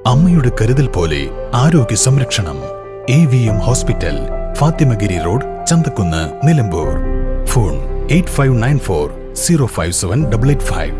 അമ്മയുടെ കരുതൽ പോലെ ആരോഗ്യ സംരക്ഷണം A V M hospital Fathimagiri road Chanthakkunnu Nilambur phone eight five nine four zero five seven double eight five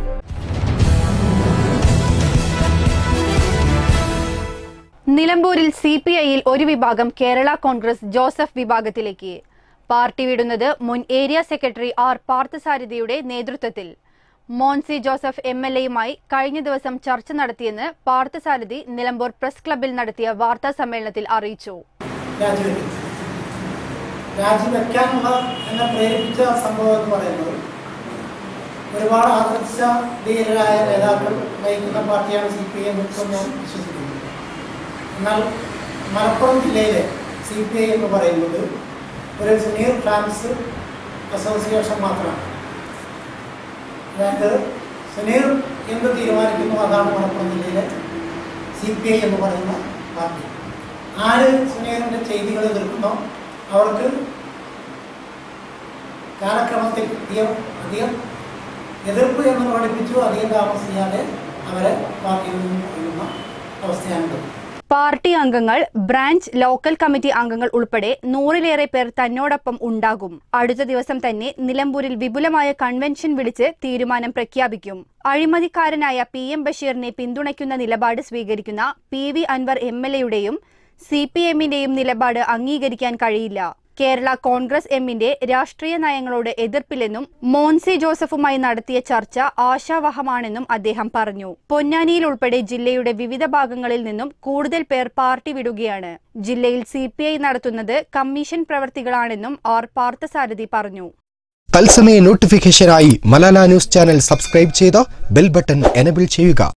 നിലമ്പൂരിൽ സി പി ഐയിൽ ഒരു വിഭാഗം കേരള കോൺഗ്രസ് ജോസഫ് വിഭാഗത്തിലേക്ക് പാർട്ടി വിടുന്നത് മുൻ ഏരിയ സെക്രട്ടറി ആർ പാർത്ഥസാരഥിയുടെ നേതൃത്വത്തിൽ മോൻസി ജോസഫ് എം എൽ എയുമായി കഴിഞ്ഞ ദിവസം ചർച്ച നടത്തിയെന്ന് പാർത്ഥസാരഥി നിലമ്പൂർ പ്രസ് ക്ലബിൽ നടത്തിയ വാർത്താ സമ്മേളനത്തിൽ അറിയിച്ചു രാജിവെക്കും രാജിവെക്കാനുള്ള എന്നെ പ്രേരിപ്പിച്ച സംഭവം എന്ന് പറയുന്നത് ഒരുപാട് ആദർശ ധീരരായ നേതാക്കൾ നയിക്കുന്ന പാർട്ടിയാണ് സി പി ഐ എന്ന് ഞാൻ വിശ്വസിക്കുന്നു എന്നാൽ മലപ്പുറം ജില്ലയിലെ സി പി ഐ എന്ന് പറയുന്നത് ഒരു സുനീർ ഫാൻസ് അസോസിയേഷൻ മാത്രമാണ് അതായത് സുനീർ എന്ത് തീരുമാനിക്കുന്നു അതാണ് മലപ്പുറം ജില്ലയിലെ സി പി ഐ എന്ന് പറയുന്ന പാർട്ടി ആര് സുനീറിൻ്റെ ചെയ്തികൾ എതിർക്കുന്നോ അവർക്ക് കാലക്രമത്തിൽ അധികം അധികം എതിർപ്പ് എന്ന് പ്രകടിപ്പിച്ചു അധികം താമസിയാതെ അവരെ പാർട്ടിയിൽ നിന്നും പറയുന്ന അവസ്ഥയാണുള്ളത് പാർട്ടി അംഗങ്ങൾ ബ്രാഞ്ച് ലോക്കൽ കമ്മിറ്റി അംഗങ്ങൾ ഉൾപ്പെടെ നൂറിലേറെ പേർ തന്നോടൊപ്പം ഉണ്ടാകും അടുത്ത ദിവസം തന്നെ നിലമ്പൂരിൽ വിപുലമായ കൺവെൻഷൻ വിളിച്ച് തീരുമാനം പ്രഖ്യാപിക്കും അഴിമതിക്കാരനായ പി എം ബഷീറിനെ പിന്തുണയ്ക്കുന്ന നിലപാട് സ്വീകരിക്കുന്ന P V Anvar M L എയുടെയും സി പി എമ്മിന്റെയും നിലപാട് അംഗീകരിക്കാൻ കഴിയില്ല കേരള കോൺഗ്രസ് എമ്മിന്റെ രാഷ്ട്രീയ നയങ്ങളോട് എതിർപ്പില്ലെന്നും മോൻസി ജോസഫുമായി നടത്തിയ ചർച്ച ആശാവഹമാണെന്നും അദ്ദേഹം പറഞ്ഞു പൊന്നാനിയിൽ ഉൾപ്പെടെ ജില്ലയുടെ വിവിധ ഭാഗങ്ങളിൽ നിന്നും കൂടുതൽ പേർ പാർട്ടി വിടുകയാണ് ജില്ലയിൽ സി നടത്തുന്നത് കമ്മീഷൻ പ്രവർത്തികളാണെന്നും ആർ പാർത്ഥസാരഥി പറഞ്ഞു തത്സമയ നോട്ടിഫിക്കേഷനായി മലാല ന്യൂസ് ചാനൽ സബ്സ്ക്രൈബ് ചെയ്ത് ബെൽ ബട്ടൺ എനബിൾ ചെയ്യുക